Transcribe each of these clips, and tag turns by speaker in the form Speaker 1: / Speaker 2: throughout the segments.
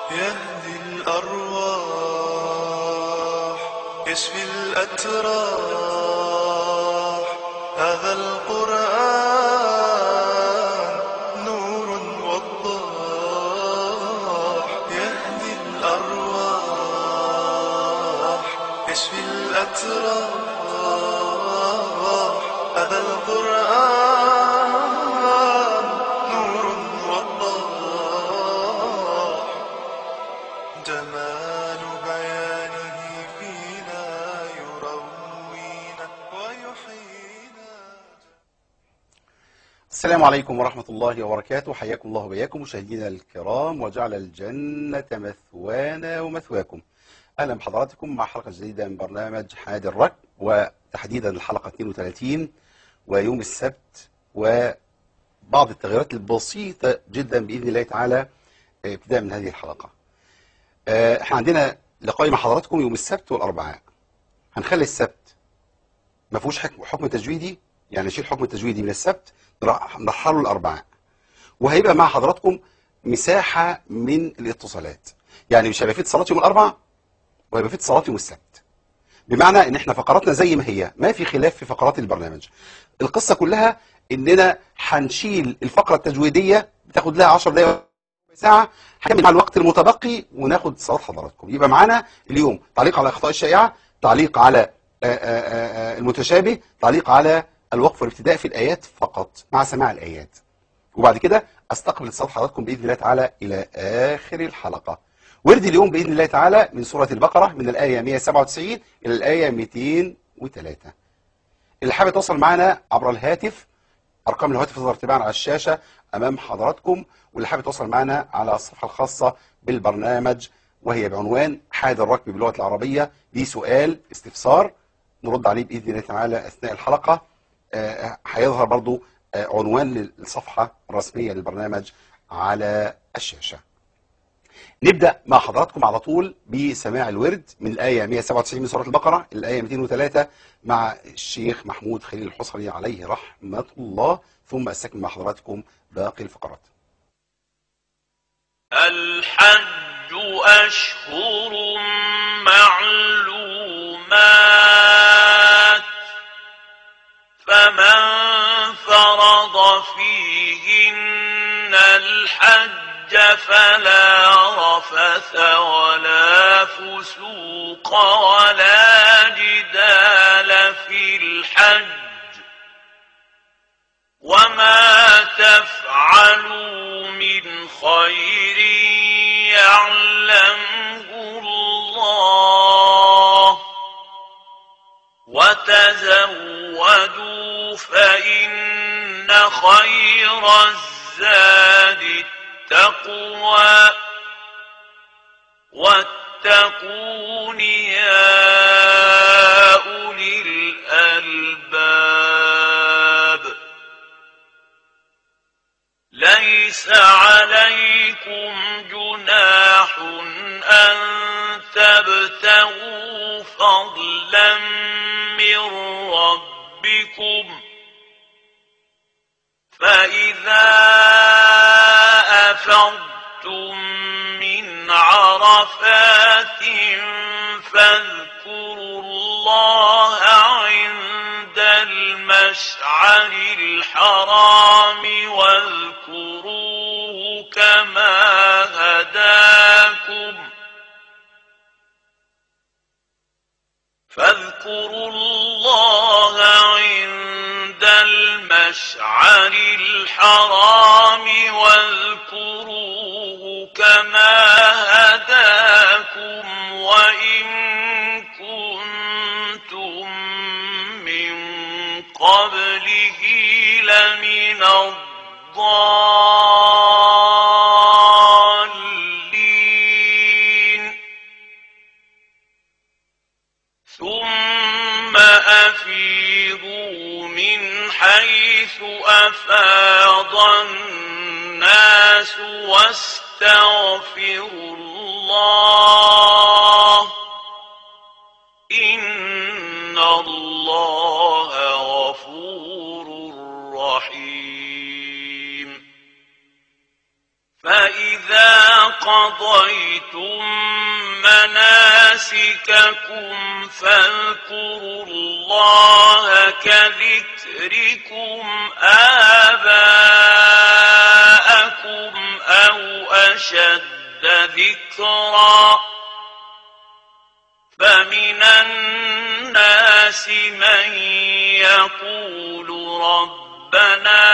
Speaker 1: يهدي الأرواح يشفي الأتراح هذا القرآن نور وضاح يهدي الأرواح يشفي الأتراح هذا القرآن نور وضاح جمال بيانه فينا يروينا ويحيينا
Speaker 2: السلام عليكم ورحمة الله وبركاته حياكم الله وبياكم مشاهدينا الكرام وجعل الجنة مثوانا ومثواكم أهلا بحضراتكم مع حلقة جديدة من برنامج حاد الركب وتحديدا الحلقة 32 ويوم السبت وبعض التغييرات البسيطة جدا بإذن الله تعالى ابتداء من هذه الحلقة آه، احنا عندنا لقاء مع حضراتكم يوم السبت والأربعاء هنخلي السبت ما فيهوش حكم حكم تجويدي يعني نشيل حكم التجويدي من السبت نرح- نرحله الاربعاء وهيبقى مع حضراتكم مساحه من الاتصالات يعني مش هيبقى في اتصالات يوم الاربعاء وهيبقى في اتصالات يوم السبت بمعنى ان احنا فقراتنا زي ما هي ما في خلاف في فقرات البرنامج القصه كلها اننا هنشيل الفقره التجويديه بتاخد لها 10 دقائق ربع ساعه هنكمل مع الوقت المتبقي وناخد اتصالات حضراتكم يبقى معانا اليوم تعليق على الاخطاء الشائعه تعليق على آه، آه، آه، المتشابه تعليق على الوقف والابتداء في الايات فقط مع سماع الايات وبعد كده استقبل اتصال حضراتكم باذن الله تعالى الى اخر الحلقه ورد اليوم باذن الله تعالى من سوره البقره من الايه 197 الى الايه 203 اللي حابب يتواصل معنا عبر الهاتف ارقام الهواتف تظهر تباعا على الشاشه امام حضراتكم واللي حابب يتواصل معنا على الصفحه الخاصه بالبرنامج وهي بعنوان حاد الركب باللغه العربيه دي سؤال استفسار نرد عليه باذن الله تعالى اثناء الحلقه آه، هيظهر برضو آه، عنوان للصفحه الرسميه للبرنامج على الشاشه نبدأ مع حضراتكم على طول بسماع الورد من الآية 197 من سورة البقرة الآية 203 مع الشيخ محمود خليل الحصري عليه رحمة الله ثم أستكمل مع حضراتكم باقي الفقرات
Speaker 3: الحج أشهر معلومات فمن فرض فيهن الحج فلا رفث ولا فسوق ولا جدال في الحج وما تفعلوا من خير يعلمه الله وتزودوا فإن خير الزاد التقوى واتقون يا أولي الألباب ليس عليكم جناح أن تبتغوا فضلا من ربكم فإذا أفضتم من عرفات فاذكروا الله عند المشعر الحرام واذكروه كما هداكم فاذكروا الله عند المشعر الحرام واذكروه كما هداكم وإن كنتم من قبله لمن الضالين ثم أفيضوا من حيث أفاض الناس واستغفروا الله إن الله غفور رحيم فإذا قضيتم مناسككم فاذكروا الله كذكركم آباءكم أو أشد ذكرًا فمن الناس من يقول ربنا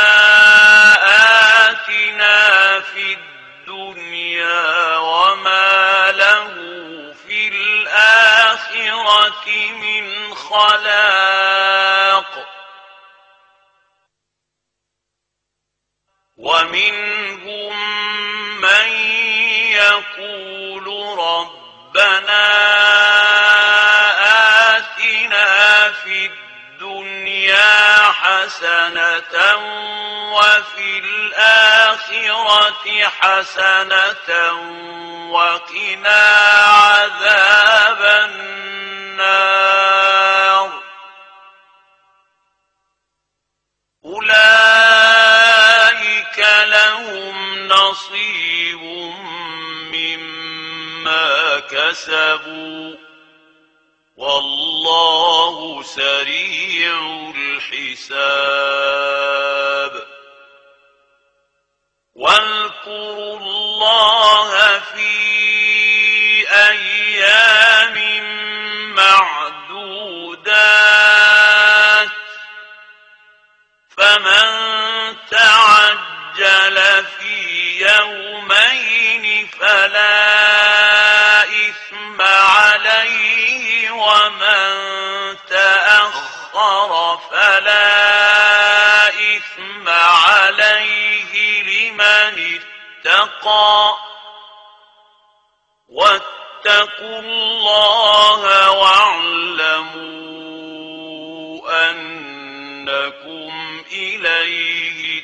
Speaker 3: آتنا في الدنيا وما له في الآخرة من خلاق ومنهم من يقول ربنا آتنا في الدنيا حسنة وفي الآخرة حسنة وقنا عذاب النار أولئك لهم نصيب مما كسبوا والله سريع الحساب واذكروا الله في أيام معدودات فمن تعجل في يومين فلا إثم عليه ومن تأخر فلا إثم عليه لمن اتقى واتقوا الله واعلموا أنكم إليه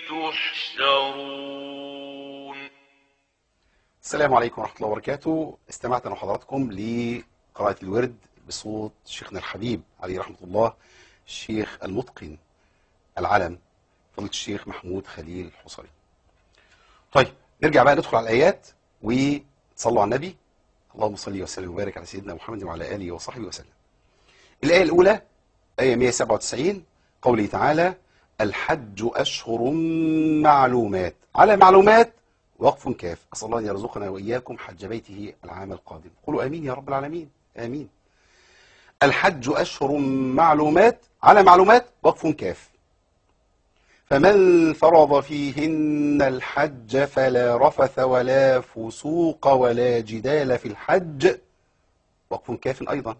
Speaker 3: تحشرون
Speaker 2: السلام عليكم ورحمة الله وبركاته استمعت أنا وحضراتكم لقراءة الورد بصوت شيخنا الحبيب عليه رحمة الله الشيخ المتقن العلم فضيلة الشيخ محمود خليل الحصري طيب نرجع بقى ندخل على الآيات وتصلوا على النبي اللهم صل وسلم وبارك على سيدنا محمد وعلى آله وصحبه وسلم الآية الأولى آية 197 قوله تعالى الحج أشهر معلومات على معلومات وقف كاف أسأل الله أن يرزقنا وإياكم حج بيته العام القادم قولوا آمين يا رب العالمين آمين الحج أشهر معلومات على معلومات وقف كاف فمن فرض فيهن الحج فلا رفث ولا فسوق ولا جدال في الحج وقف كاف أيضا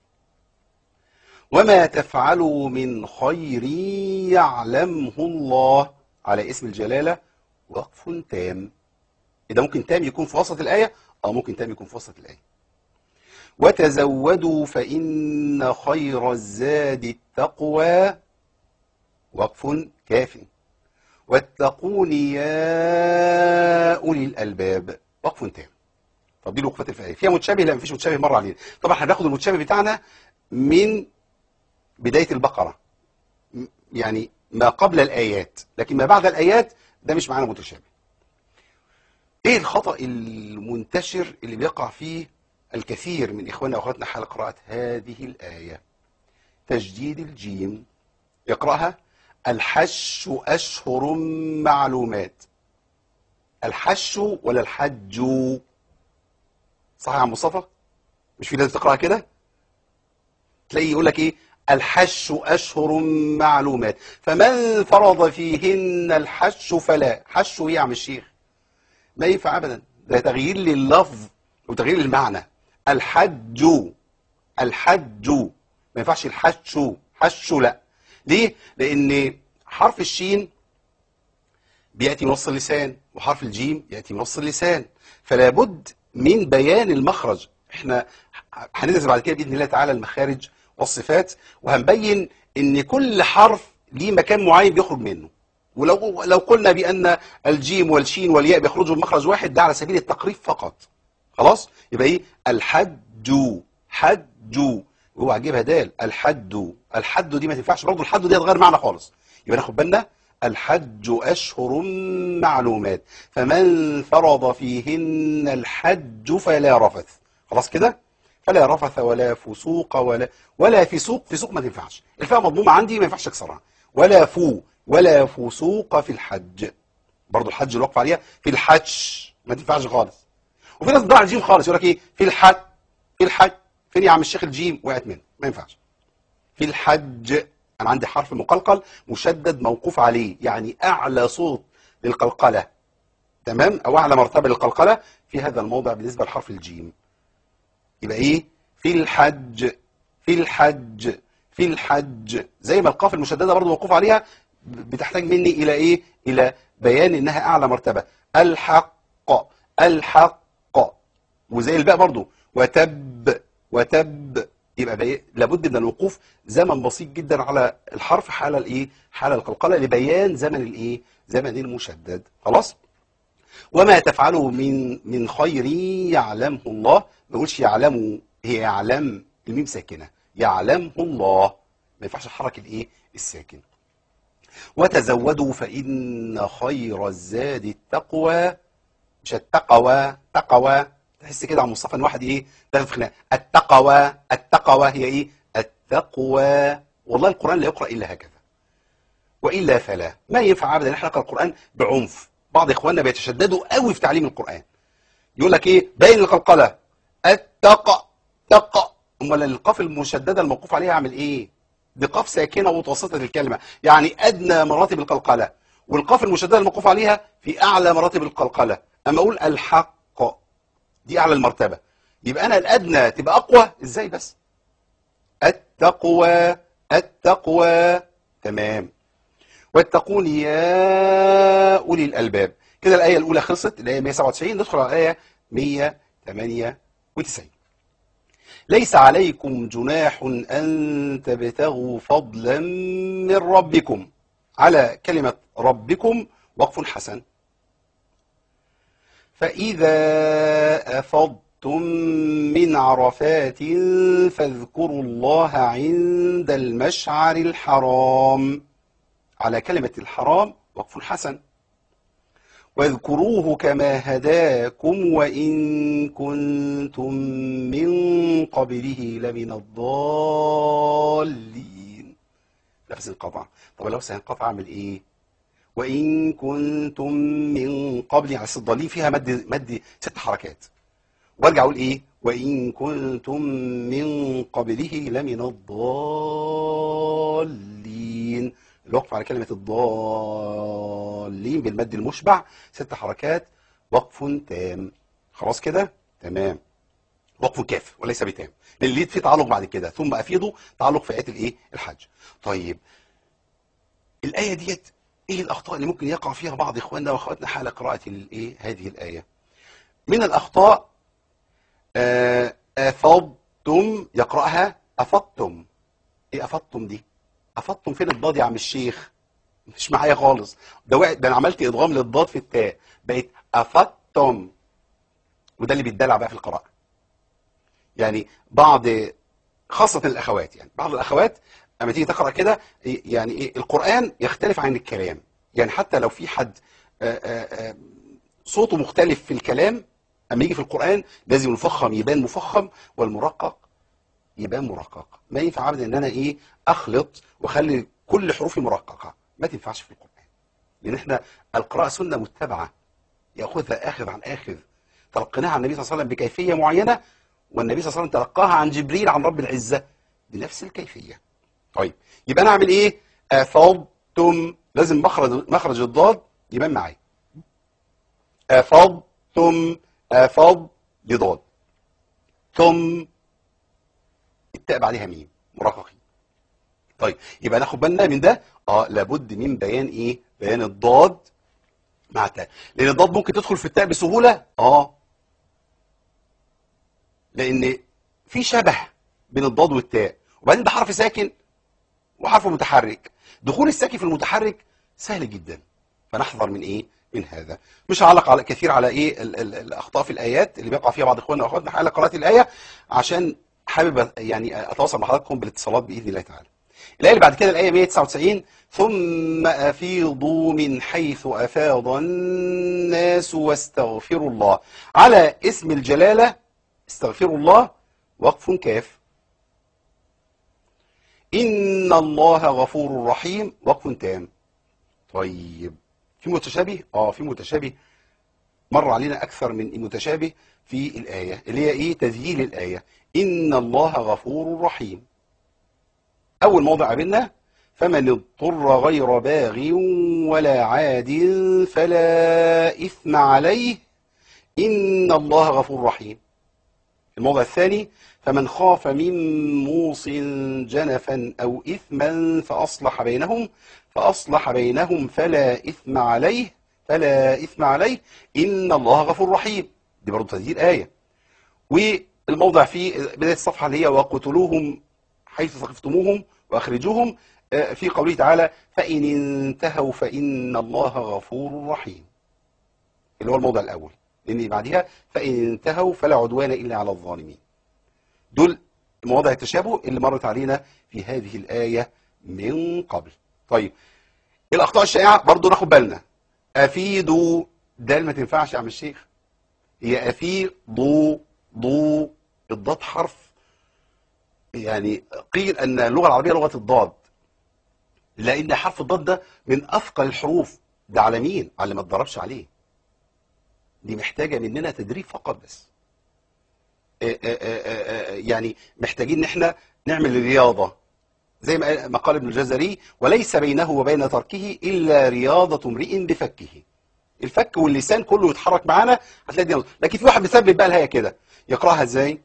Speaker 2: وما تفعلوا من خير يعلمه الله على اسم الجلالة وقف تام إذا ممكن تام يكون في وسط الآية أو ممكن تام يكون في وسط الآية وتزودوا فإن خير الزاد التقوى وقف كاف واتقون يا أولي الألباب وقف تام طب دي الوقفات الفعلية فيها متشابه لا مفيش متشابه مرة علينا طبعا هناخد المتشابه بتاعنا من بداية البقرة م- يعني ما قبل الآيات لكن ما بعد الآيات ده مش معانا متشابه ايه الخطأ المنتشر اللي بيقع فيه الكثير من إخواننا وأخواتنا حال قراءة هذه الآية تجديد الجيم يقرأها الحش أشهر معلومات الحش ولا الحج صح يا عم مصطفى مش في ناس بتقرأها كده تلاقيه يقول لك ايه الحش أشهر معلومات فمن فرض فيهن الحش فلا حش ايه يا عم الشيخ ما ينفع ابدا ده تغيير لللفظ وتغيير للمعنى الحج الحج ما ينفعش الحش حش لا ليه لان حرف الشين بياتي من وسط اللسان وحرف الجيم ياتي من وسط اللسان فلا بد من بيان المخرج احنا هندرس بعد كده باذن الله تعالى المخارج والصفات وهنبين ان كل حرف ليه مكان معين بيخرج منه ولو لو قلنا بان الجيم والشين والياء بيخرجوا من مخرج واحد ده على سبيل التقريب فقط خلاص يبقى ايه الحج حج اوعى تجيبها دال الحد الحد دي ما تنفعش برضه الحد دي هتغير معنى خالص يبقى ناخد بالنا الحج أشهر معلومات فمن فرض فيهن الحج فلا رفث خلاص كده فلا رفث ولا فسوق ولا ولا فسوق فسوق ما تنفعش الفاء مضمومة عندي ما ينفعش اكسرها ولا فو ولا فسوق في الحج برضو الحج الوقف عليها في الحج ما تنفعش خالص وفي ناس بتضيع الجيم خالص يقول لك ايه في الحج في الحج فين يا عم الشيخ الجيم وقعت منه ما ينفعش في الحج انا عندي حرف مقلقل مشدد موقوف عليه يعني اعلى صوت للقلقله تمام او اعلى مرتبه للقلقله في هذا الموضع بالنسبه لحرف الجيم يبقى ايه في الحج في الحج في الحج زي ما القاف المشدده برضو موقوف عليها بتحتاج مني الى ايه الى بيان انها اعلى مرتبه الحق الحق وزي الباء برضو وتب وتب يبقى بي... لابد من الوقوف زمن بسيط جدا على الحرف حال الايه حال القلقله لبيان زمن الايه زمن المشدد خلاص وما تفعلوا من من خير يعلمه الله ما يقولش يعلمه هي يعلم الميم ساكنه يعلمه الله ما ينفعش الحركه الايه الساكن وتزودوا فإن خير الزاد التقوى مش التقوى تقوى تحس كده على مصطفى ان واحد ايه داخل في خناقه التقوى التقوى هي ايه التقوى والله القرآن لا يقرأ إلا هكذا وإلا فلا ما ينفع أبدا نحن نقرأ القرآن بعنف بعض إخواننا بيتشددوا قوي في تعليم القرآن يقول لك إيه باين القلقلة التق تق أمال القاف المشددة الموقوف عليها أعمل إيه دي قاف ساكنة متوسطة الكلمة يعني أدنى مراتب القلقلة والقاف المشددة الموقوف عليها في أعلى مراتب القلقلة أما أقول الحق دي أعلى المرتبة يبقى أنا الأدنى تبقى أقوى إزاي بس التقوى التقوى تمام واتقون يا أولي الألباب كده الآية الأولى خلصت الآية 197 ندخل على الآية 198 ليس عليكم جناح أن تبتغوا فضلا من ربكم على كلمة ربكم وقف حسن فإذا أفضتم من عرفات فاذكروا الله عند المشعر الحرام على كلمة الحرام وقف حسن واذكروه كما هداكم وإن كنتم من قبله لمن الضالين نفس انقطع طب لو سينقطع اعمل ايه وإن كنتم من قبل على الضالين فيها مد مد ست حركات وارجع اقول ايه وإن كنتم من قبله لمن الضالين الوقف على كلمة الضالين بالمد المشبع ست حركات وقف تام خلاص كده تمام وقف كاف وليس بتام لان اللي فيه تعلق بعد كده ثم افيضه تعلق في ايات الايه الحج طيب الايه ديت ايه الاخطاء اللي ممكن يقع فيها بعض اخواننا واخواتنا حال قراءه الايه هذه الايه من الاخطاء آه، افضتم يقراها افضتم ايه افضتم دي افضتم فين الضاد يا عم الشيخ مش معايا خالص ده وقع ده انا عملت ادغام للضاد في التاء بقت افضتم وده اللي بيتدلع بقى في القراءه يعني بعض خاصه الاخوات يعني بعض الاخوات اما تيجي تقرا كده يعني ايه القران يختلف عن الكلام يعني حتى لو في حد آه، آه، آه، صوته مختلف في الكلام اما يجي في القران لازم المفخم يبان مفخم والمرقق يبان مرقق ما ينفع ابدا ان انا ايه اخلط واخلي كل حروفي مرققه ما تنفعش في القران لان احنا القراءه سنه متبعه ياخذها اخذ عن اخذ تلقيناها عن النبي صلى الله عليه وسلم بكيفيه معينه والنبي صلى الله عليه وسلم تلقاها عن جبريل عن رب العزه بنفس الكيفيه طيب يبقى انا اعمل ايه افضتم لازم مخرج مخرج الضاد يبان معايا افضتم افض بضاد ثم التاء بعدها ميم مرققين طيب يبقى ناخد بالنا من ده اه لابد من بيان ايه بيان الضاد مع التاء لان الضاد ممكن تدخل في التاء بسهوله اه لان في شبه بين الضاد والتاء وبعدين ده حرف ساكن وحرف متحرك دخول الساكن في المتحرك سهل جدا فنحذر من ايه من هذا مش هعلق على كثير على ايه ال ال الاخطاء في الايات اللي بيقع فيها بعض اخواننا واخواتنا حال قراءه الايه عشان حابب يعني اتواصل مع حضراتكم بالاتصالات باذن الله تعالى الآية اللي بعد كده الآية 199 ثم أفيضوا من حيث أفاض الناس واستغفروا الله على اسم الجلالة استغفروا الله وقف كاف إن الله غفور رحيم وقف تام طيب في متشابه اه في متشابه مر علينا أكثر من متشابه في الآية اللي هي إيه تذييل الآية إن الله غفور رحيم أول موضع قابلنا فمن اضطر غير باغ ولا عاد فلا إثم عليه إن الله غفور رحيم الموضع الثاني فمن خاف من موص جنفا أو إثما فأصلح بينهم فأصلح بينهم فلا إثم عليه فلا إثم عليه إن الله غفور رحيم دي برضه تسجيل آية والموضع في بداية الصفحة اللي هي وقتلوهم حيث ثقفتموهم وأخرجوهم آه، في قوله تعالى فإن انتهوا فإن الله غفور رحيم اللي هو الموضع الأول لأن بعدها فإن انتهوا فلا عدوان إلا على الظالمين دول مواضع التشابه اللي مرت علينا في هذه الآية من قبل طيب الأخطاء الشائعة برضو ناخد بالنا أفيدوا ده ما تنفعش يا عم الشيخ هي أفيضوا ضو الضاد حرف يعني قيل أن اللغة العربية لغة الضاد لأن حرف الضاد ده من أثقل الحروف ده على مين؟ على اللي ما اتدربش عليه دي محتاجة مننا تدريب فقط بس آه، آه، آه، آه، يعني محتاجين ان احنا نعمل رياضة زي ما قال- ما قال ابن الجزري وليس بينه وبين تركه إلا رياضة امرئ بفكه الفك واللسان كله يتحرك معانا هتلاقي دي لكن في واحد بيثبت بقى الهيئة كده يقراها ازاي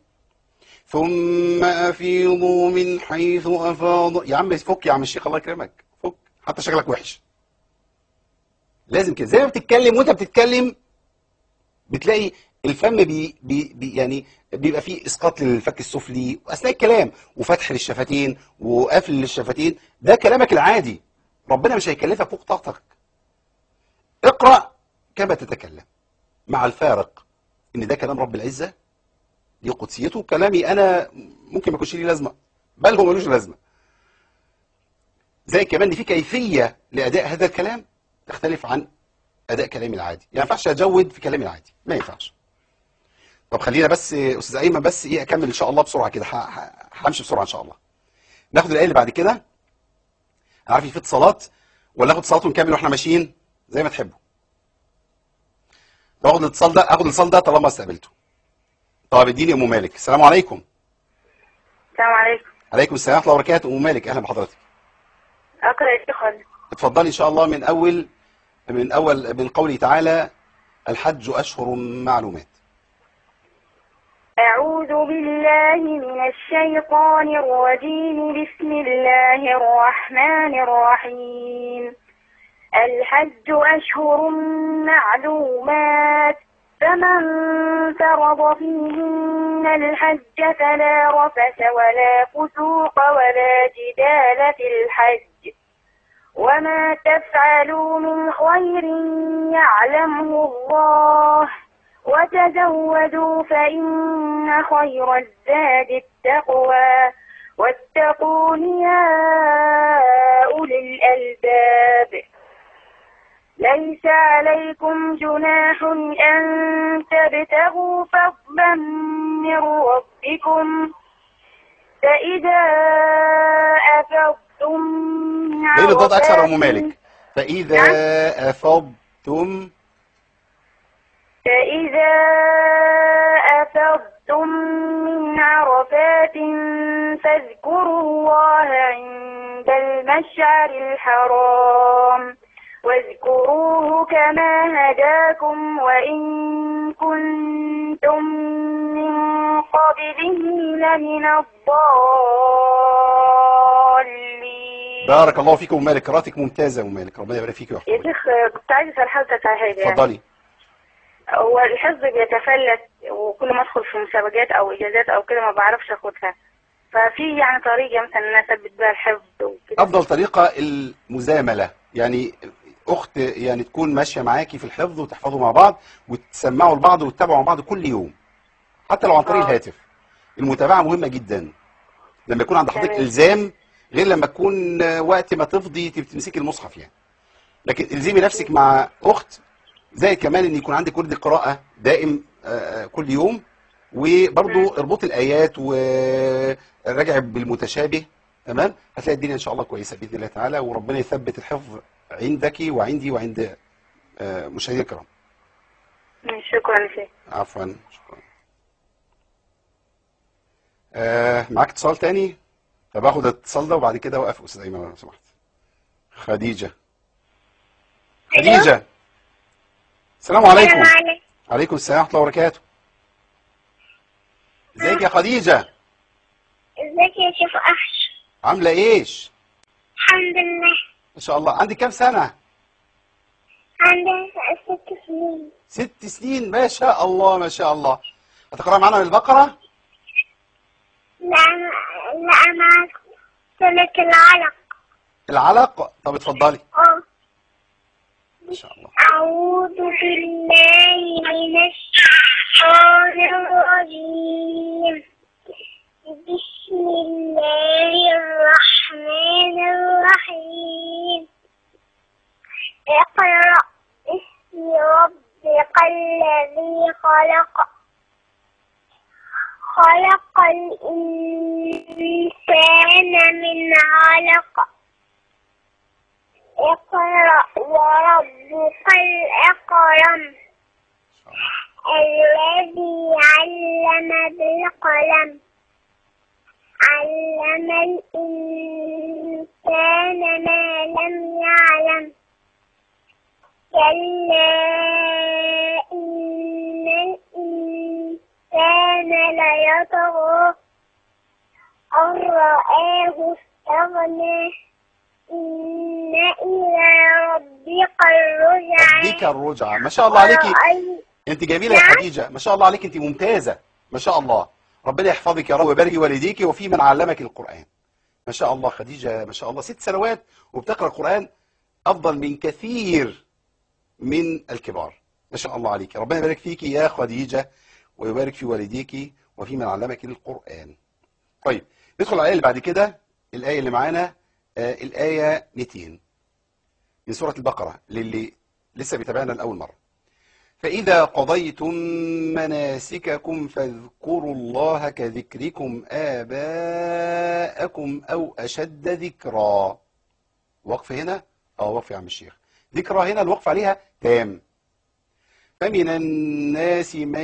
Speaker 2: ثم أفيضوا من حيث أفاض يا عم فك يا عم الشيخ الله يكرمك فك حتى شكلك وحش لازم كده زي ما بتتكلم وانت بتتكلم بتلاقي الفم بي بي بي يعني بيبقى فيه اسقاط للفك السفلي اثناء الكلام وفتح للشفتين وقفل للشفتين ده كلامك العادي ربنا مش هيكلفك فوق طاقتك اقرا كما تتكلم مع الفارق ان ده كلام رب العزه دي قدسيته كلامي انا ممكن ما يكونش ليه لازمه بل هو ملوش لازمه زي كمان ان في كيفيه لاداء هذا الكلام تختلف عن اداء كلامي العادي يعني ما ينفعش اجود في كلامي العادي ما ينفعش طب خلينا بس استاذ ايمن بس ايه اكمل ان شاء الله بسرعه كده ه- ه- همشي بسرعه ان شاء الله ناخد الايه اللي بعد كده انا عارف إن في اتصالات ولا اخد اتصالات ونكمل واحنا ماشيين زي ما تحبوا باخد الاتصال ده اخد الاتصال ده طالما استقبلته طب اديني ام مالك السلام عليكم
Speaker 4: السلام عليكم
Speaker 2: عليكم السلام ورحمه الله وبركاته ام مالك اهلا بحضرتك
Speaker 4: أقرأ يا شيخ ولا؟
Speaker 2: اتفضلي ان شاء الله من اول من اول من قوله تعالى الحج اشهر معلومات
Speaker 4: أعوذ بالله من الشيطان الرجيم بسم الله الرحمن الرحيم الحج أشهر معلومات فمن فرض فيهن الحج فلا رفث ولا فسوق ولا جدال في الحج وما تفعلوا من خير يعلمه الله وتزودوا فإن خير الزاد التقوى واتقون يا أولي الألباب ليس عليكم جناح أن تبتغوا فضلا من ربكم فإذا أفضتم من
Speaker 2: ليه الضاد اكثر يا ام
Speaker 4: عرفات
Speaker 2: مالك فاذا افضتم
Speaker 4: فإذا أفضتم من عرفات فاذكروا الله عند المشعر الحرام واذكروه كما هداكم وإن كنتم من قبله لمن الضالين
Speaker 2: بارك الله فيكم ام مالك قراءتك ممتازه يا ام مالك ربنا يبارك فيك
Speaker 4: يا
Speaker 2: ويحفظك
Speaker 4: شيخ كنت عايزة أسأل حضرتك على حاجة يعني.
Speaker 2: اتفضلي
Speaker 4: هو الحفظ بيتفلت وكل ما ادخل في مسابقات او اجازات او كده ما بعرفش اخدها ففي يعني طريقه مثلا ان انا اثبت بيها الحفظ وكده
Speaker 2: افضل طريقه المزامله يعني اخت يعني تكون ماشيه معاكي في الحفظ وتحفظوا مع بعض وتسمعوا لبعض وتتابعوا مع بعض كل يوم حتى لو عن طريق
Speaker 4: آه.
Speaker 2: الهاتف المتابعه مهمه جدا لما يكون عند حضرتك
Speaker 4: تمام.
Speaker 2: الزام غير لما تكون آه، وقت ما تفضي تب- تمسكي المصحف يعني لكن الزمي نفسك مع اخت زي كمان ان يكون عندك ورد قراءه دائم آه، آه، كل يوم وبرضو اربطي الايات وراجعي بالمتشابه تمام هتلاقي الدنيا ان شاء الله كويسه باذن الله تعالى وربنا يثبت الحفظ عندك وعندي وعند آه، مشاهدينا الكرام
Speaker 4: شكرا يا شيخ
Speaker 2: عفوا شكرا آه معاك اتصال تاني طب اخد الاتصال ده وبعد كده اوقف استاذ ايمن لو سمحت خديجه خديجه السلام عليكم عليكم السلام ورحمه الله وبركاته ازيك يا خديجه
Speaker 5: ازيك يا شيخ أحش
Speaker 2: عامله ايش
Speaker 5: الحمد لله
Speaker 2: ما شاء الله عندك كام سنه
Speaker 5: عندي ست سنين
Speaker 2: ست سنين ما شاء الله ما شاء الله هتقرا معانا من البقره
Speaker 5: لا أنا- لا أنا سنة العلق
Speaker 2: العلق طب اتفضلي
Speaker 5: اه
Speaker 2: ما شاء الله
Speaker 5: أعوذ بالله من الشيطان الرجيم بسم الله الرحمن الرحيم اقرأ باسم ربك الذي خلق خلق الإنسان من علق اقرأ وربك الأكرم الذي علم بالقلم علم الإنسان ما لم يعلم كلا إن الإنسان ليطغى أن رآه استغنى إن إلى ربك الرجعى
Speaker 2: اديك الرجعه ما شاء الله عليكي
Speaker 5: أرأيت-
Speaker 2: انت جميله يا خديجه ما شاء الله عليك انت ممتازه ما شاء الله ربنا يحفظك يا رب ويبارك والديك وفي من علمك القران ما شاء الله خديجه ما شاء الله ست سنوات وبتقرا القران افضل من كثير من الكبار ما شاء الله عليك ربنا يبارك فيك يا خديجه ويبارك في والديك وفي من علمك القران طيب ندخل على الايه اللي بعد كده الايه اللي معانا آه الايه 200 من سوره البقره للي لسه بيتابعنا لاول مره فإذا قضيتم مناسككم فاذكروا الله كذكركم آباءكم أو أشد ذكرا وقف هنا اه وقف يا عم الشيخ ذكرى هنا الوقف عليها تام فمن الناس من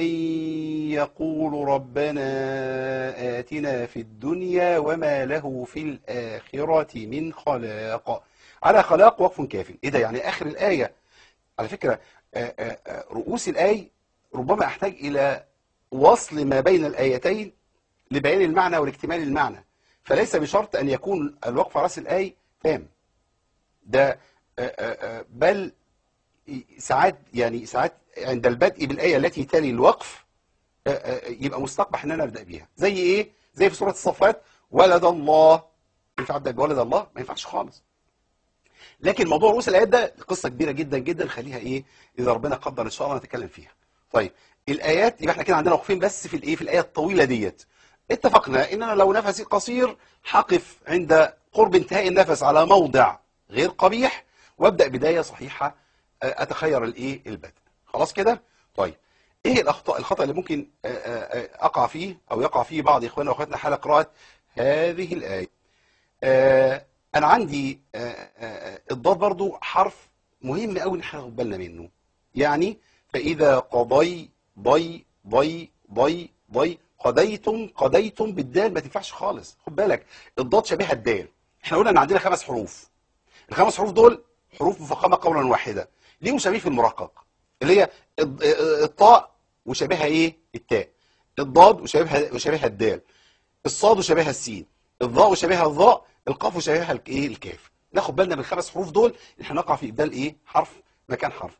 Speaker 2: يقول ربنا آتنا في الدنيا وما له في الآخرة من خلاق على خلاق وقف كاف ايه ده يعني آخر الآية على فكرة آه، آه، آه، رؤوس الآي ربما أحتاج إلى وصل ما بين الآيتين لبيان المعنى والاكتمال المعنى فليس بشرط أن يكون الوقف على رأس الآي تام ده آه، آه، آه، بل ساعات يعني ساعات عند البدء بالآية التي تلي الوقف آه، آه، يبقى مستقبح ان انا ابدا بيها زي ايه زي في سوره الصفات ولد الله ينفع ابدا بولد الله ما ينفعش خالص لكن موضوع رؤوس الايات ده قصه كبيره جدا جدا خليها ايه اذا ربنا قدر ان شاء الله نتكلم فيها طيب الايات يبقى احنا كده عندنا واقفين بس في الايه في الايه الطويله ديت اتفقنا ان انا لو نفسي قصير هقف عند قرب انتهاء النفس على موضع غير قبيح وابدا بدايه صحيحه آه، اتخير الايه البدء خلاص كده طيب ايه الاخطاء الخطا اللي ممكن آه، آه، آه، اقع فيه او يقع فيه بعض اخواننا واخواتنا حال قراءه هذه الايه آه، انا عندي آه، آه، آه، الضاد برضو حرف مهم قوي ان احنا ناخد بالنا منه يعني فاذا قضي ضي ضي ضي ضي قضيتم قضيتم بالدال ما تنفعش خالص خد بالك الضاد شبيهه الدال احنا قلنا ان عندنا خمس حروف الخمس حروف دول حروف مفخمه قولا واحده ليهم شبيه في المرقق اللي هي الض- الطاء وشبيهها ايه التاء الضاد وشبيهها وشبيهها الدال الصاد وشبيهها السين الضاء وشبيهها الضاء القاف وشبيهها الك- ايه الكاف ناخد بالنا من الخمس حروف دول احنا نقع في ابدال ايه حرف مكان حرف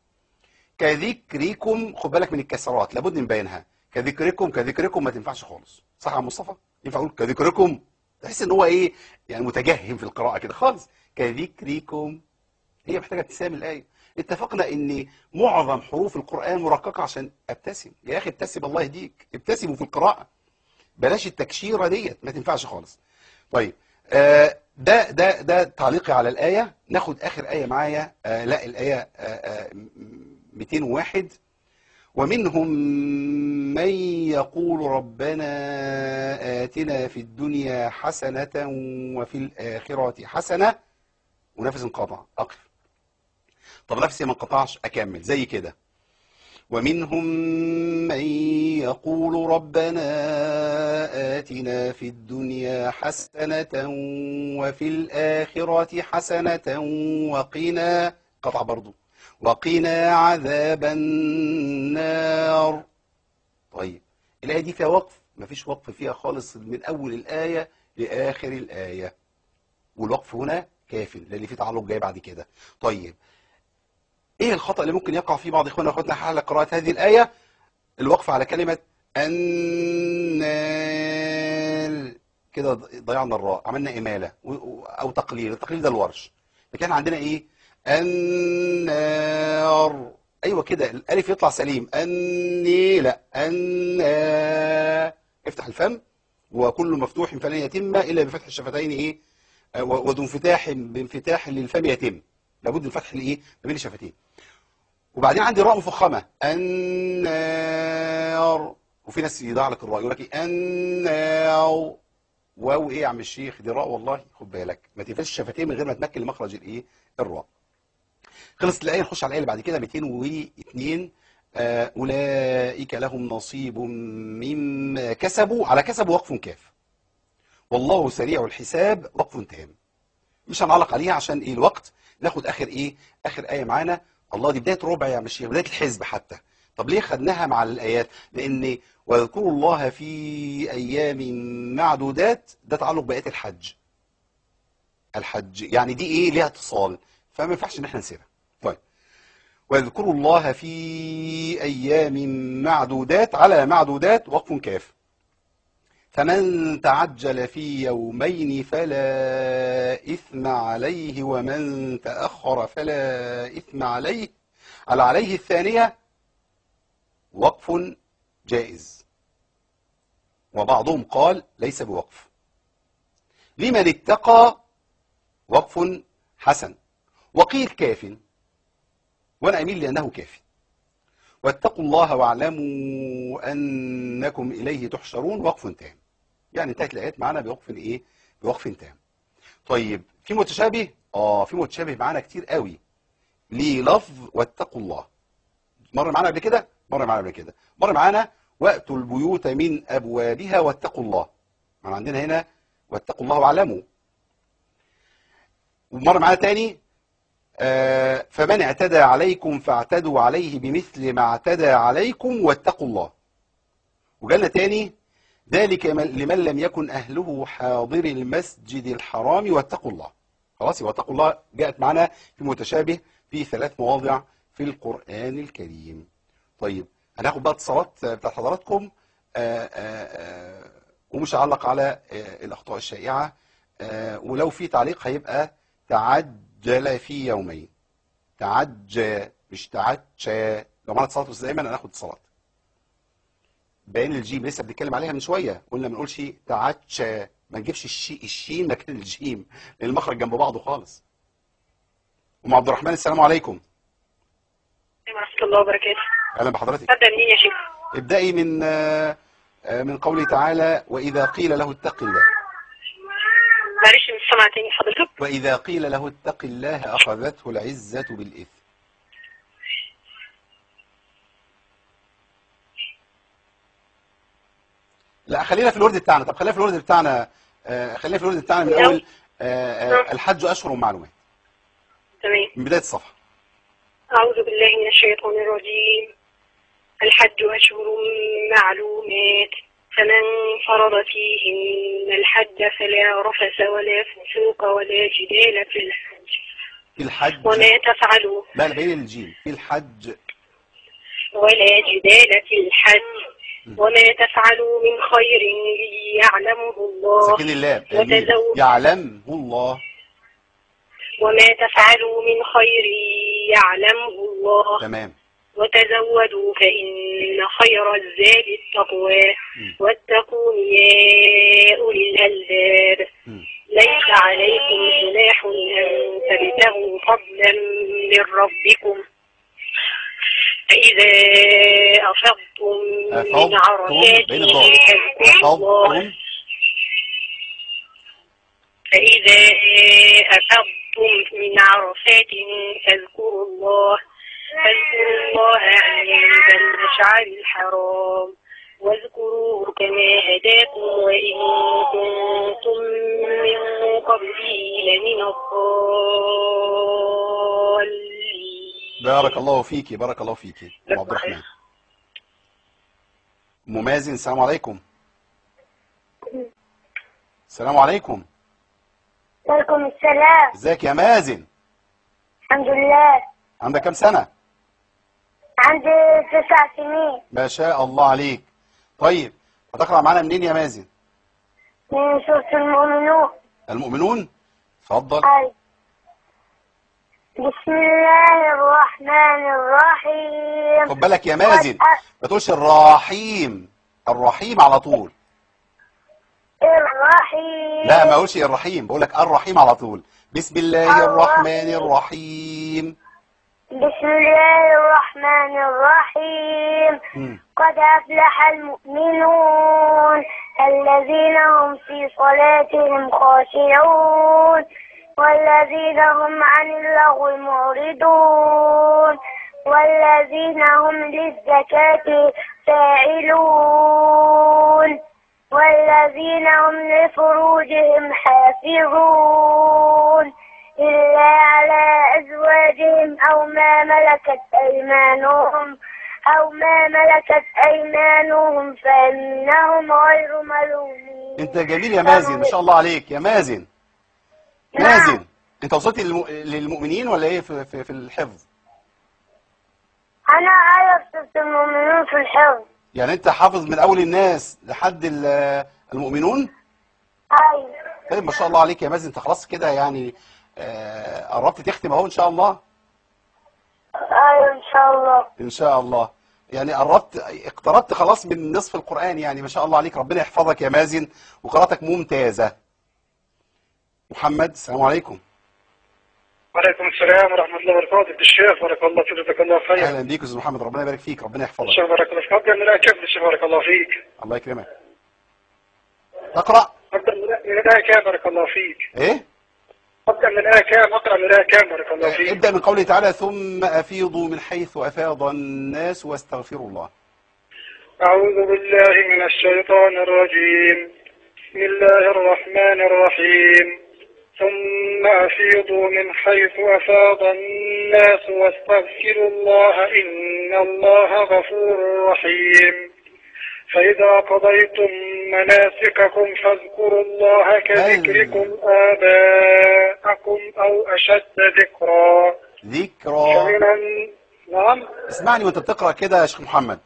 Speaker 2: كذكركم خد بالك من الكسرات لابد من بيانها كذكركم كذكركم ما تنفعش خالص صح يا عم مصطفى ينفع اقول كذكركم تحس ان هو ايه يعني متجهم في القراءه كده خالص كذكركم هي محتاجه ابتسام الايه اتفقنا ان معظم حروف القران مرققه عشان ابتسم يا اخي ابتسم الله يهديك ابتسموا في القراءه بلاش التكشيره ديت ما تنفعش خالص طيب آه، ده ده ده تعليقي على الآية ناخد آخر آية معايا آه، لا الآية آه، آه، م- 201 ومنهم من يقول ربنا آتنا في الدنيا حسنة وفي الآخرة حسنة ونفس انقطع أقف طب نفسي ما انقطعش أكمل زي كده ومنهم من يقول ربنا آتنا في الدنيا حسنة وفي الآخرة حسنة وقنا قطع برضو وقنا عذاب النار طيب الآية دي فيها وقف مفيش وقف فيها خالص من أول الآية لآخر الآية والوقف هنا كاف لأن في تعلق جاي بعد كده طيب ايه الخطأ اللي ممكن يقع فيه بعض اخواننا واخواتنا حال قراءة هذه الآية الوقف على كلمة النار كده ضيعنا الراء عملنا إمالة و- و- أو تقليل التقليل ده الورش لكن احنا عندنا ايه النار ايوه كده الالف يطلع سليم اني لا النا افتح الفم وكل مفتوح فلن يتم الا بفتح الشفتين ايه آه، و- وذو انفتاح بانفتاح للفم يتم لابد من فتح الايه ما بين الشفتين وبعدين عندي راء مفخمه النار وفي ناس يضيع لك الراء يقول لك إيه؟ النار واو ايه يا عم الشيخ دي راء والله خد بالك ما تقفلش الشفتين من غير ما تمكن لمخرج الايه الراء خلصت الايه نخش على الايه اللي بعد كده 202 آه، اولئك لهم نصيب مما كسبوا على كسبوا وقف كاف والله سريع الحساب وقف تام مش هنعلق عليها عشان ايه الوقت ناخد اخر ايه اخر ايه معانا الله دي بدايه ربع يا مشيخ بدايه الحزب حتى طب ليه خدناها مع الايات لان واذكروا الله في ايام معدودات ده تعلق بايات الحج الحج يعني دي ايه ليها اتصال فما ينفعش ان احنا نسيبها طيب واذكروا الله في ايام معدودات على معدودات وقف كاف فمن تعجل في يومين فلا إثم عليه ومن تأخر فلا إثم عليه على عليه الثانية وقف جائز وبعضهم قال ليس بوقف لمن اتقى وقف حسن وقيل كاف وانا اميل لانه كافي واتقوا الله واعلموا انكم اليه تحشرون وقف تام يعني انتهت الايات معانا بوقف ايه بوقف تام طيب في متشابه اه في متشابه معانا كتير قوي ليه لفظ واتقوا الله مر معانا قبل كده مر معانا قبل كده مر معانا واتوا البيوت من ابوابها واتقوا الله ما عندنا هنا واتقوا الله واعلموا ومر معانا تاني آه، فمن اعتدى عليكم فاعتدوا عليه بمثل ما اعتدى عليكم واتقوا الله وجالنا تاني ذلك من- لمن لم يكن أهله حاضر المسجد الحرام واتقوا الله خلاص يبقى واتقوا الله جاءت معنا في متشابه في ثلاث مواضع في القرآن الكريم طيب هناخد بقى اتصالات بتاعت حضراتكم آه، آه، آه، ومش هعلق على آه، الأخطاء الشائعة آه، ولو في تعليق هيبقى تعجل في يومين تعجى مش تعجى لو معانا اتصالات بس دايما هناخد اتصالات باين الجيم لسه بنتكلم عليها من شويه قلنا ما نقولش تعتشى ما نجيبش الشي الشين مكان الجيم لان المخرج جنب بعضه خالص ام عبد الرحمن السلام عليكم
Speaker 6: ورحمة الله وبركاته
Speaker 2: اهلا بحضرتك
Speaker 6: ابدأ منين يا شيخ
Speaker 2: ابدأي من آه، آه، من قوله تعالى واذا قيل له اتق الله
Speaker 6: معلش مش سامعة تاني حضرتك
Speaker 2: واذا قيل له اتق الله اخذته العزه بالاثم لا خلينا في الورد بتاعنا طب خلينا في الورد بتاعنا آه، خلينا في الورد بتاعنا من اول آه، آه، الحج اشهر معلومات
Speaker 6: تمام
Speaker 2: من بدايه الصفحه
Speaker 6: أعوذ بالله من الشيطان الرجيم الحج أشهر معلومات فمن فرض فيهن الحج فلا رفث ولا فسوق ولا جدال في الحج
Speaker 2: في الحج
Speaker 6: وما تفعلوا
Speaker 2: لا لا باين الجيم في الحج
Speaker 6: ولا جدال في الحج وما تفعلوا من خير يعلمه الله
Speaker 2: ساكن اللام آمين.
Speaker 6: وتزود.
Speaker 2: يعلمه الله
Speaker 6: وما تفعلوا من خير يعلمه الله
Speaker 2: تمام
Speaker 6: وتزودوا فإن خير الزاد التقوى
Speaker 2: مم.
Speaker 6: واتقون يا أولي الألباب
Speaker 2: مم.
Speaker 6: ليس عليكم جناح أن تبتغوا فضلا من ربكم فإذا أفضتم من
Speaker 2: أفضتم
Speaker 6: عرفات
Speaker 2: بين الضاد
Speaker 6: فاذكروا الله
Speaker 2: أفضتم
Speaker 6: فإذا أفضتم من عرفات فاذكروا الله فاذكروا الله عند المشعر الحرام واذكروه كما هداكم وإن كنتم من قبله لمن الضالين
Speaker 2: بارك الله فيك بارك الله فيك أم عبد الرحمن أم مازن السلام عليكم السلام عليكم
Speaker 5: وعليكم السلام
Speaker 2: ازيك يا مازن
Speaker 5: الحمد لله
Speaker 2: عندك كام سنة
Speaker 5: عندي تسع سنين
Speaker 2: ما شاء الله عليك طيب هتقرأ معانا منين يا مازن
Speaker 5: من سورة المؤمنون
Speaker 2: المؤمنون اتفضل
Speaker 5: أي بسم الله الرحمن الرحيم
Speaker 2: خد بالك يا مازن ما تقولش الرحيم الرحيم على طول
Speaker 5: الرحيم
Speaker 2: لا ما اقولش الرحيم بقول لك الرحيم على طول بسم الله الرحمن الرحيم
Speaker 5: بسم الله الرحمن الرحيم
Speaker 2: مم.
Speaker 5: قد أفلح المؤمنون الذين هم في صلاتهم خاشعون والذين هم عن اللغو معرضون والذين هم للزكاة فاعلون والذين هم لفروجهم حافظون إلا على أزواجهم أو ما ملكت أيمانهم أو ما ملكت أيمانهم فإنهم غير ملومين
Speaker 2: انت جميل يا مازن ما شاء الله عليك يا مازن مازن انت وصلت للم... للمؤمنين ولا ايه في, في, في الحفظ
Speaker 5: أنا أعرف سورة المؤمنون في الحفظ
Speaker 2: يعني انت حافظ من اول الناس لحد ال- المؤمنون
Speaker 5: أيوة
Speaker 2: طيب ما شاء الله عليك يا مازن انت خلاص كده يعني آه، قربت تختم اهو ان شاء الله
Speaker 5: أيوة إن شاء الله
Speaker 2: ان شاء الله يعني قربت اقتربت خلاص من نصف القرآن يعني ما شاء الله عليك ربنا يحفظك يا مازن وقراءتك ممتازة محمد السلام عليكم
Speaker 7: وعليكم السلام ورحمة الله وبركاته عبد الشيخ بارك الله فيك جزاك الله خير
Speaker 2: اهلا بيك يا استاذ محمد ربنا يبارك فيك ربنا يحفظك
Speaker 7: الشيخ بارك الله فيك أبدأ من الآية كيف الشيخ بارك الله فيك
Speaker 2: الله يكرمك تقرأ
Speaker 7: أبدأ من الآية- من الآية كام بارك الله فيك
Speaker 2: ايه
Speaker 7: أبدأ من الآية كام أقرأ من الآية كام بارك الله
Speaker 2: آه،
Speaker 7: فيك
Speaker 2: ابدأ من قوله تعالى ثم أفيضوا من حيث أفاض الناس واستغفروا الله
Speaker 7: أعوذ بالله من الشيطان الرجيم بسم الله الرحمن الرحيم ثم أفيضوا من حيث أفاض الناس واستغفروا الله إن الله غفور رحيم فإذا قضيتم مناسككم فاذكروا الله كذكركم آباءكم أو أشد ذكرا
Speaker 2: ذكرى
Speaker 7: فمن الن- نعم
Speaker 2: اسمعني وانت بتقرأ كده يا شيخ محمد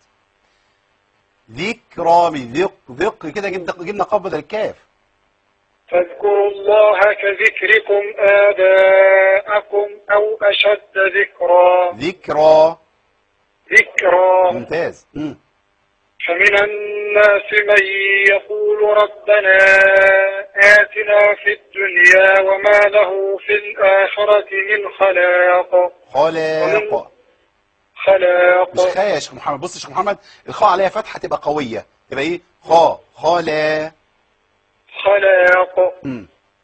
Speaker 2: ذكرى بذق ذق كده جبنا جبنا قبض الكاف
Speaker 7: فاذكروا الله كذكركم آباءكم أو أشد ذكرا
Speaker 2: ذكرى
Speaker 7: ذكرا
Speaker 2: ممتاز مم.
Speaker 7: فمن الناس من يقول ربنا آتنا في الدنيا وما له في الآخرة من خلاق
Speaker 2: خلاق
Speaker 7: خلاق
Speaker 2: مش خا يا شيخ محمد بص يا شيخ محمد الخاء عليها فتحة تبقى قوية تبقى ايه خا خلا
Speaker 7: خلاق
Speaker 2: مم.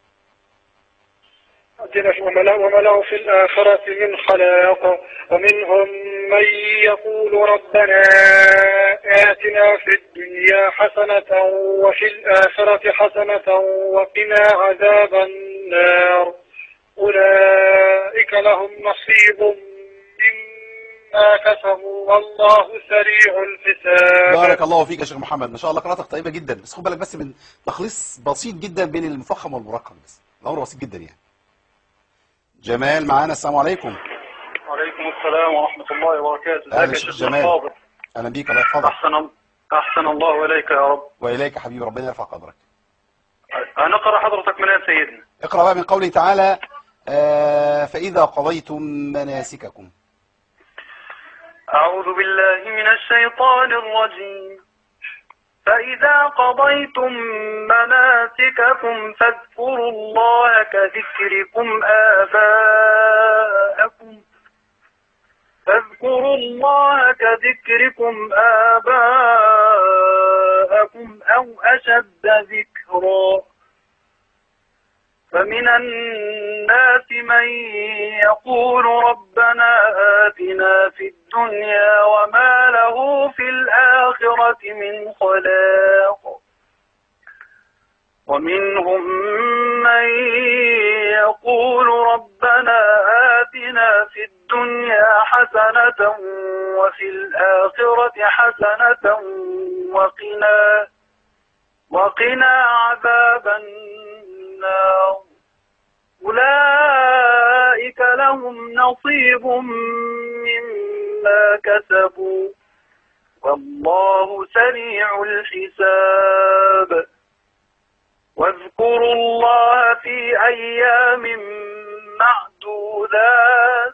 Speaker 7: عندنا في- وما له- وما له في الآخرة من خلاق ومنهم من يقول ربنا آتنا في الدنيا حسنة وفي الآخرة حسنة وقنا عذاب النار أولئك لهم نصيب مما كسبوا والله سريع الحساب
Speaker 2: بارك الله فيك يا شيخ محمد ما شاء الله قراءتك طيبة جدا بس خد بالك بس من تخليص بسيط جدا بين المفخم والمرقم بس الأمر بسيط جدا يعني جمال معانا السلام عليكم
Speaker 7: وعليكم السلام ورحمة الله وبركاته
Speaker 2: أهلا يا شيخ جمال أهلا بيك الله يحفظك
Speaker 7: أحسن أحسن الله إليك يا رب
Speaker 2: وإليك يا حبيبي ربنا يرفع قدرك
Speaker 7: هنقرأ حضرتك من يا سيدنا
Speaker 2: اقرأ بقى من قوله تعالى آه فإذا قضيتم مناسككم
Speaker 7: أعوذ بالله من الشيطان الرجيم
Speaker 8: فإذا قضيتم مناسككم فاذكروا الله كذكركم آباءكم فاذكروا الله كذكركم آباءكم أو أشد ذكرا فمن الناس من يقول ربنا آتنا في الدنيا وما له في الآخرة من خلاق ومنهم من يقول ربنا آتنا في الدنيا حسنة وفي الآخرة حسنة وقنا وقنا عذاب النار أولئك لهم نصيب مما كسبوا والله سريع الحساب واذكروا الله في أيام معدودات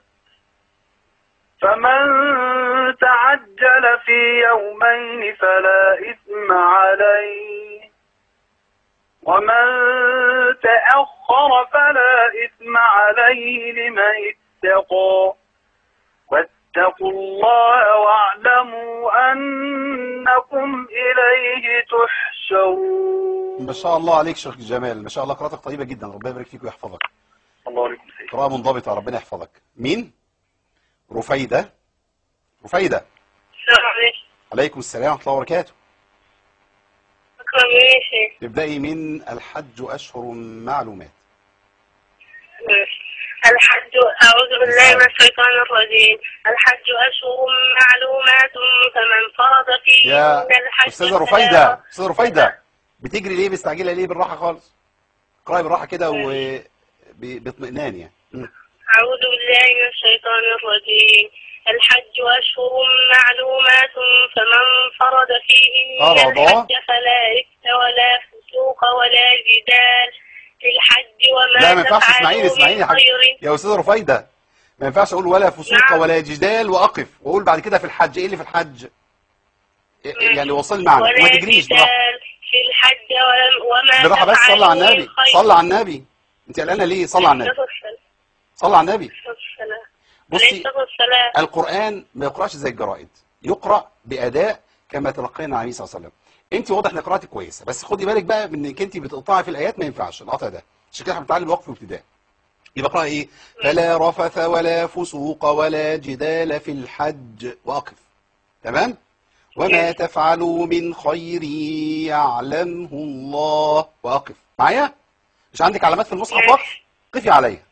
Speaker 8: فمن تعجل في يومين فلا إثم عليه ومن تأخر فلا إثم عليه لمن اتقى واتقوا الله واعلموا أنكم إليه تحشرون
Speaker 2: ما شاء الله عليك شيخ جمال ما شاء الله قراءتك طيبة جدا ربنا يبارك فيك ويحفظك
Speaker 8: الله عليكم سيد
Speaker 2: قراءة منضبطة ربنا يحفظك مين رفيدة رفيدة
Speaker 6: السلام عليكم
Speaker 2: عليكم السلام ورحمة الله وبركاته
Speaker 6: أكرم يا شيخ
Speaker 2: تبدأي من الحج أشهر معلومات
Speaker 6: الحج أعوذ بالله من الشيطان الرجيم الحج أشهر معلومات فمن فرض
Speaker 2: يا
Speaker 6: فيهن الحج
Speaker 2: أستاذة
Speaker 6: فلا
Speaker 2: رفيدة أستاذة رفيدة بتجري ليه مستعجلة ليه بالراحة خالص اقرأي بالراحة كده وباطمئنان يعني مم.
Speaker 6: أعوذ بالله من الشيطان الرجيم الحج أشهر معلومات فمن فرض فيهن
Speaker 2: فرض.
Speaker 6: الحج فلا إثم ولا فسوق ولا جدال في الحج وما
Speaker 2: لا ما ينفعش
Speaker 6: تفعلوا
Speaker 2: اسمعيني اسمعيني يا
Speaker 6: من
Speaker 2: حاج
Speaker 6: خير
Speaker 2: يا أستاذة رفيدة ما ينفعش أقول ولا فسوق
Speaker 6: نعم.
Speaker 2: ولا جدال وأقف وأقول بعد كده في الحج إيه اللي في الحج إيه- يعني وصل المعنى
Speaker 6: ولا
Speaker 2: وما تجريش بالراحة
Speaker 6: جدال في الحج ولم- وما
Speaker 2: بالراحة بس صلى على
Speaker 6: تفعلوا
Speaker 2: النبي
Speaker 6: من خير
Speaker 2: صلى على النبي أنت قلقانة ليه صلى على النبي صلى على النبي بصي
Speaker 6: بصي الصلاة
Speaker 2: القرآن ما يقرأش زي الجرائد يقرأ بأداء كما تلقينا عليه الصلاة والسلام انت واضح ان قراءتك كويسة بس خدي بالك بقى من انك انت بتقطعي في الآيات ما ينفعش القطع ده عشان كده احنا بنتعلم وقف وابتداء يبقى اقرأ ايه فلا رفث ولا فسوق ولا جدال في الحج وأقف تمام وما تفعلوا من خير يعلمه الله وأقف معايا مش عندك علامات في المصحف وقف قفي عليها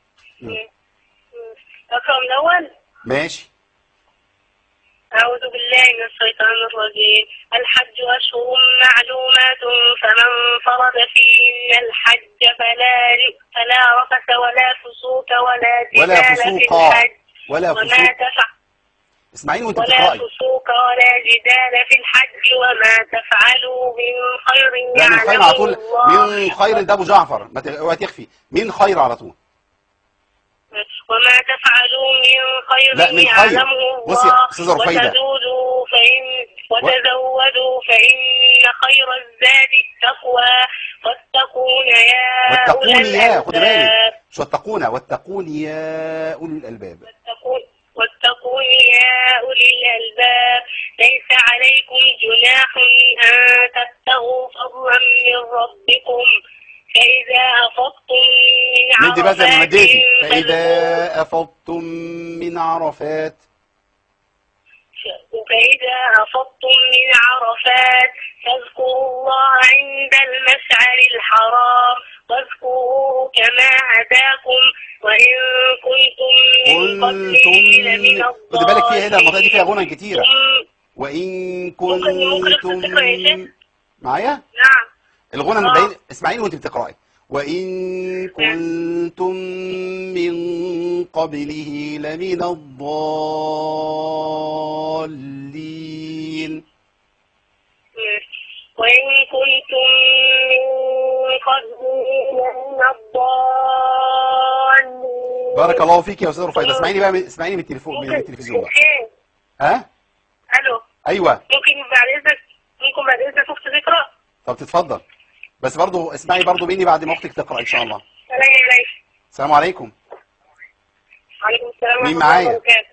Speaker 6: رقم الأول
Speaker 2: ماشي
Speaker 6: أعوذ بالله من الشيطان الرجيم الحج أشهر معلومات فمن فرض فيهن الحج فلا فلا رفث ولا فسوق ولا
Speaker 2: ولا
Speaker 6: جدال في
Speaker 2: فسوق
Speaker 6: الحج
Speaker 2: ولا
Speaker 6: وما
Speaker 2: فسوق
Speaker 6: تفعل
Speaker 2: اسمعيني وانت
Speaker 6: ولا
Speaker 2: بتقرأي
Speaker 6: فسوق ولا جدال في الحج وما تفعلوا من خير
Speaker 2: لا من خير على طول
Speaker 6: يعلمه الله
Speaker 2: من خير ده ابو جعفر ما ت- اوعي تخفي من خير على طول
Speaker 6: وما تفعلوا من خير
Speaker 2: لا، من خير.
Speaker 6: يعلمه
Speaker 2: بصي يا
Speaker 6: الله
Speaker 2: أستاذة رفيدة.
Speaker 6: وتزودوا فإن وتزودوا فإن خير الزاد التقوى واتقون يا
Speaker 2: واتقون
Speaker 6: أولي
Speaker 2: يا خد بالك
Speaker 6: الألباب
Speaker 2: مش واتقون واتقون يا اولي الالباب
Speaker 6: واتقون واتقون يا أولي الألباب ليس عليكم جناح أن تبتغوا فضلا من ربكم فإذا أفضتم من
Speaker 2: ندي بقى زي ما
Speaker 6: عرفات
Speaker 2: مديتي
Speaker 6: فاذكروا-
Speaker 2: فاذا افضتم من عرفات
Speaker 6: فإذا أفضتم من عرفات فاذكروا الله عند المشعر الحرام واذكروه كما هداكم وإن كنتم من قبله لمن
Speaker 2: كنتم خد بالك فيها هنا المنطقه دي فيها غنى
Speaker 6: الضالين.
Speaker 2: كتيره وان
Speaker 6: ممكن- ممكن أختم
Speaker 2: كنتم
Speaker 6: تقرأ يا شيخ؟
Speaker 2: معايا
Speaker 6: نعم
Speaker 2: الغنى
Speaker 6: آه.
Speaker 2: مبين اسمعيني وانت بتقراي وان كنتم من قبله لمن الضالين
Speaker 6: وإن كنتم من قبله لمن الضالين
Speaker 2: بارك الله فيك يا استاذ رفيدة اسمعيني بقى من اسمعيني من التليفون من
Speaker 6: ممكن
Speaker 2: التلفزيون بقى
Speaker 6: ممكن-
Speaker 2: ها
Speaker 6: ألو
Speaker 2: ايوه
Speaker 6: ممكن بعد إذنك ممكن بعد إذنك أختي تقرأ
Speaker 2: طب تتفضل بس برضو اسمعي برضو مني بعد ما اختك تقرا ان شاء الله
Speaker 6: سلام عليكم
Speaker 2: السلام عليكم
Speaker 6: وعليكم السلام
Speaker 2: مين
Speaker 6: ورحمة الله
Speaker 2: معايا؟
Speaker 6: وبركاته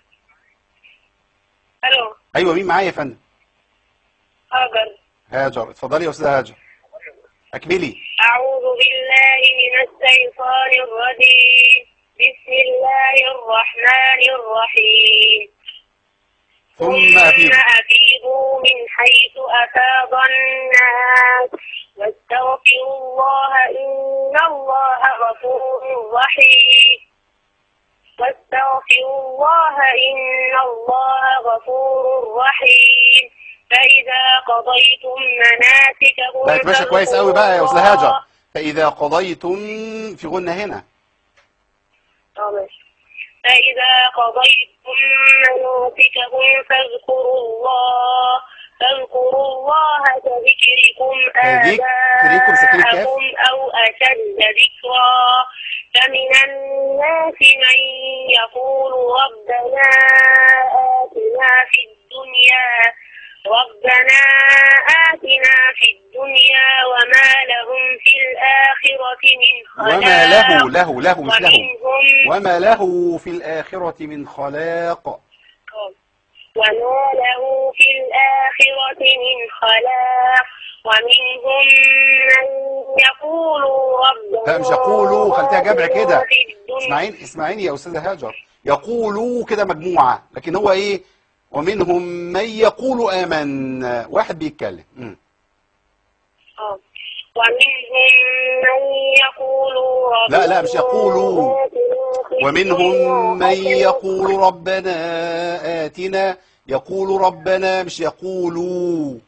Speaker 6: ألو
Speaker 2: ايوه مين معايا يا فندم
Speaker 6: هاجر
Speaker 2: هاجر اتفضلي يا استاذه هاجر اكملي
Speaker 6: أعوذ بالله من الشيطان الرجيم بسم الله الرحمن الرحيم
Speaker 2: ثم افيض
Speaker 6: أفيضوا من حيث أفاض الناس واستغفروا الله إن الله غفور رحيم واستغفروا الله إن الله غفور رحيم فإذا قضيتم مناسككم
Speaker 2: بقت ماشيه كويس قوي بقى يا استاذه
Speaker 6: فاذكروا
Speaker 2: هاجر
Speaker 6: الله-
Speaker 2: فاذا قضيتم في غنى هنا
Speaker 6: آه، ماشي. فإذا قضيتم مناسككم فاذكروا الله فاذكروا الله كذكركم
Speaker 2: كذك- كذكركم سكين الكاف.
Speaker 6: آباءكم أو أشد ذكرا فمن الناس من يقول ربنا آتنا في الدنيا ربنا آتنا في الدنيا وما لهم في الآخرة من خلاق
Speaker 2: وما له له له مش له
Speaker 6: ومنهم
Speaker 2: وما له في الآخرة من خلاق
Speaker 6: وما له في الآخرة من خلاق ومنهم من يقول ربنا
Speaker 2: لا مش يقولوا خليها جمع كده
Speaker 6: في الدنيا
Speaker 2: اسمعين اسمعيني يا أستاذة هاجر يقولوا كده مجموعة لكن هو إيه ومنهم من يقول آمن واحد بيتكلم مم.
Speaker 6: آه. ومنهم من يقول ربنا
Speaker 2: لا لا مش يقولوا
Speaker 6: آتنا في
Speaker 2: ومنهم
Speaker 6: الدنيا
Speaker 2: من
Speaker 6: حسنة
Speaker 2: يقول ربنا آتنا يقول ربنا مش يقولوا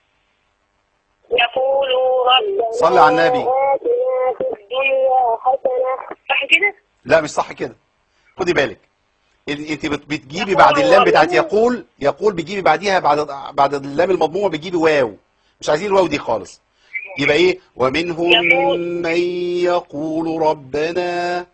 Speaker 6: يقول ربنا
Speaker 2: صلي على النبي.
Speaker 6: آتنا في الدنيا حسنة صح كده؟
Speaker 2: لا مش صح كده خدي بالك إن- انت بت- بتجيبي بعد اللام بتاعت يقول يقول بتجيبي بعديها بعد بعد اللام المضمومه بتجيبي واو مش عايزين الواو دي خالص يبقى ايه ومنهم
Speaker 6: يقول.
Speaker 2: من يقول ربنا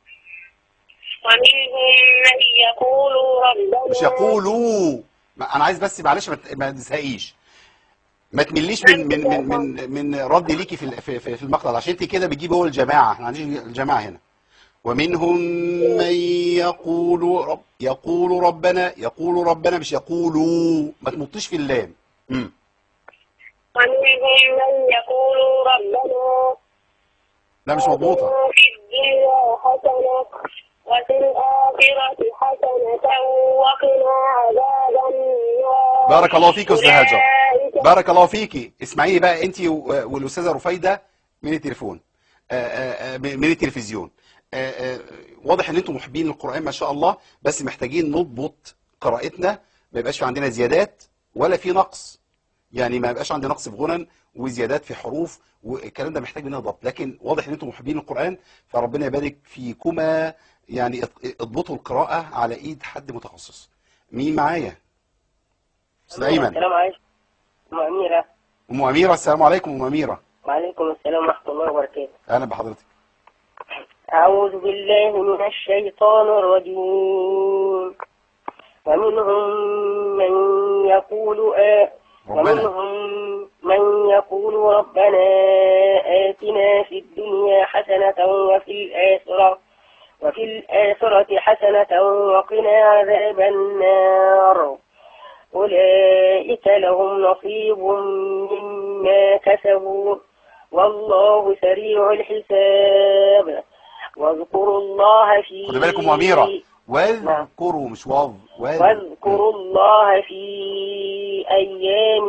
Speaker 6: ومنهم من يقول ربنا
Speaker 2: مش يقولوا ما- انا عايز بس معلش ما ت- ما تزهقيش ما تمليش من من من من من رد ليكي في ال- في في في المقطع عشان انت كده بتجيبي هو الجماعه احنا عندنا الجماعه هنا ومنهم من يقول رب يقول ربنا يقول ربنا مش يقولوا ما تمطيش في اللام امم
Speaker 6: ومنهم من يقول ربنا
Speaker 2: لا مش مضبوطه
Speaker 6: آتنا في الدنيا حسنة وفي الآخرة حسنة وقنا عذاب النار
Speaker 2: بارك الله فيك يا استاذ هاجر
Speaker 6: أولئك
Speaker 2: بارك الله فيكي اسمعيني بقى انت و- والاستاذه رفايده من التليفون آه، آه، آه، من التلفزيون آه، آه، واضح ان انتم محبين للقران ما شاء الله بس محتاجين نضبط قراءتنا ما يبقاش في عندنا زيادات ولا في نقص يعني ما يبقاش عندي نقص في غنن وزيادات في حروف والكلام ده محتاج مننا ضبط لكن واضح ان انتم محبين للقران فربنا يبارك فيكما يعني اض- اضبطوا القراءه على ايد حد متخصص مين معايا استاذ ايمن
Speaker 9: السلام عليكم أم أميرة
Speaker 2: ام اميره السلام عليكم ام اميره
Speaker 9: وعليكم السلام ورحمة الله وبركاته
Speaker 2: اهلا بحضرتك
Speaker 9: أعوذ بالله من الشيطان الرجيم ومنهم من يقول آ
Speaker 2: ربنا
Speaker 9: ومنهم من يقول ربنا آتنا في الدنيا حسنة وفي الآخرة وفي الآخرة حسنة وقنا عذاب النار أولئك لهم نصيب مما كسبوا والله سريع الحساب واذكروا الله في
Speaker 2: خدي بالك ام اميره واذكروا مش واو
Speaker 9: واذكروا الله في أيام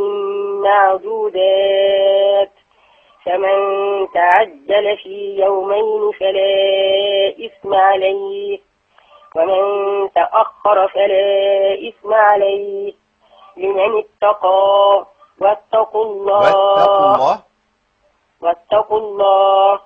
Speaker 9: معدودات فمن تعجل في يومين فلا إثم عليه ومن تأخر فلا إثم عليه لمن اتقى واتقوا
Speaker 2: واتقوا
Speaker 9: الله
Speaker 2: الله
Speaker 9: واتقوا الله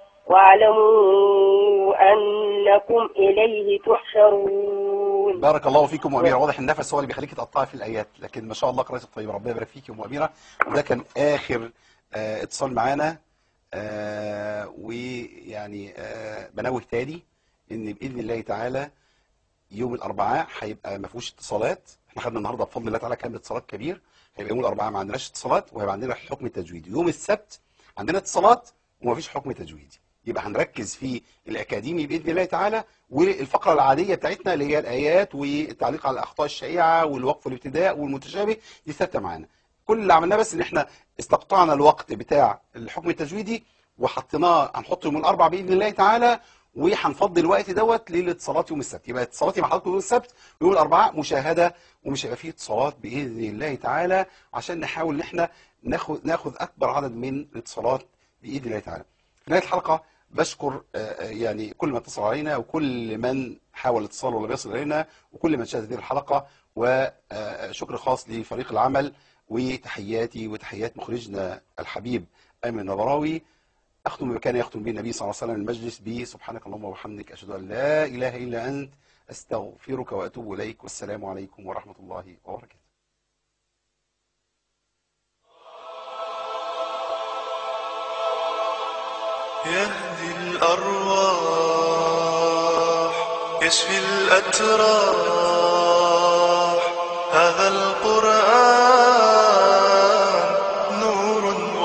Speaker 9: واعلموا أنكم إليه تحشرون
Speaker 2: بارك الله فيكم ام اميره واضح النفس هو اللي بيخليك تقطعي في الايات لكن ما شاء الله قراءتك طيبه ربنا يبارك فيك يا ام اميره وده كان اخر آه اتصال معانا آه ويعني آه بنوه تاني ان باذن الله تعالى يوم الاربعاء هيبقى ما فيهوش اتصالات احنا خدنا النهارده بفضل الله تعالى كام اتصالات كبير هيبقى يوم الاربعاء ما عندناش اتصالات وهيبقى عندنا حكم التجويدي يوم السبت عندنا اتصالات ومفيش حكم تجويدي يبقى هنركز في الاكاديمي باذن الله تعالى والفقره العاديه بتاعتنا اللي هي الايات والتعليق على الاخطاء الشائعه والوقف الابتداء والمتشابه دي ثابته معانا كل اللي عملناه بس ان احنا استقطعنا الوقت بتاع الحكم التجويدي وحطيناه هنحطه يوم الاربعاء باذن الله تعالى وهنفضي الوقت دوت للاتصالات يوم السبت يبقى اتصالاتي مع حضراتكم يوم السبت ويوم الاربعاء مشاهده ومش هيبقى فيه اتصالات باذن الله تعالى عشان نحاول ان احنا ناخد ناخد اكبر عدد من الاتصالات باذن الله تعالى. في نهايه الحلقه بشكر آه، آه، يعني كل من اتصل علينا وكل من حاول الاتصال ولا بيصل الينا وكل من شاهد هذه الحلقه وشكر خاص لفريق العمل وتحياتي وتحيات مخرجنا الحبيب ايمن النبراوي اختم بما كان يختم به النبي صلى الله عليه وسلم المجلس به سبحانك اللهم وبحمدك اشهد ان لا اله الا انت استغفرك واتوب اليك والسلام عليكم ورحمه الله وبركاته
Speaker 1: يهدي الأرواح يشفي الأتراح هذا القرآن نور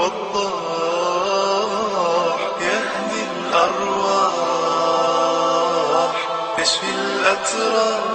Speaker 1: وضاح يهدي الأرواح يشفي الأتراح